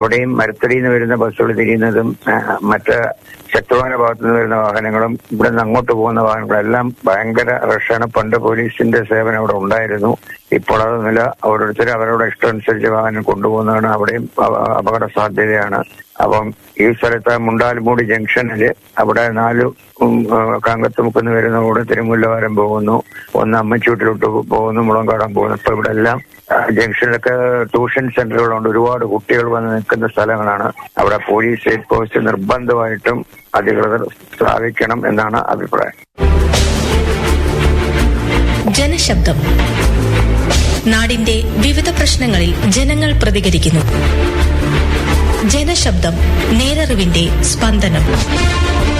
ഇവിടെയും മരത്തടിയിൽ നിന്ന് വരുന്ന ബസ്സുകൾ തിരിയുന്നതും ആ, മറ്റ് ശക്തമായ ഭാഗത്തു നിന്ന് വരുന്ന വാഹനങ്ങളും ഇവിടെ നിന്ന് അങ്ങോട്ട് പോകുന്ന വാഹനങ്ങളെല്ലാം ഭയങ്കര റഷാണ് പണ്ട് പോലീസിന്റെ സേവനം അവിടെ ഉണ്ടായിരുന്നു ഇപ്പോൾ അതൊന്നുമില്ല ഓരോരുത്തർ അവരുടെ ഇഷ്ടമനുസരിച്ച് വാഹനം കൊണ്ടുപോകുന്നതാണ് അവിടെയും അപ- അപകട സാധ്യതയാണ് അപ്പം ഈ സ്ഥലത്ത് മുണ്ടാൽമൂടി ജംഗ്ഷനിൽ അവിടെ നാല് ഉം, ആ, കാങ്കത്തുമുക്കുന്ന് വരുന്ന കൂടെ തിരുമുല്ലവാരം പോകുന്നു ഒന്ന് അമ്മച്ചൂട്ടിലോട്ട് പോകുന്നു മുളങ്കാടം പോകുന്നു ഇപ്പൊ ഇവിടെ എല്ലാം ആ, ജംഗ്ഷനിലൊക്കെ ട്യൂഷൻ സെന്ററുകളുണ്ട് ഒരുപാട് കുട്ടികൾ വന്ന് നിൽക്കുന്ന സ്ഥലങ്ങളാണ് അവിടെ പോലീസ് ചെക്ക് പോസ്റ്റ് നിർബന്ധമായിട്ടും അധികൃതർ സ്ഥാപിക്കണം എന്നാണ് അഭിപ്രായം ജനശബ്ദം നാടിന്റെ വിവിധ പ്രശ്നങ്ങളിൽ ജനങ്ങൾ പ്രതികരിക്കുന്നു ജനശബ്ദം നേരറിവിന്റെ സ്പന്ദനം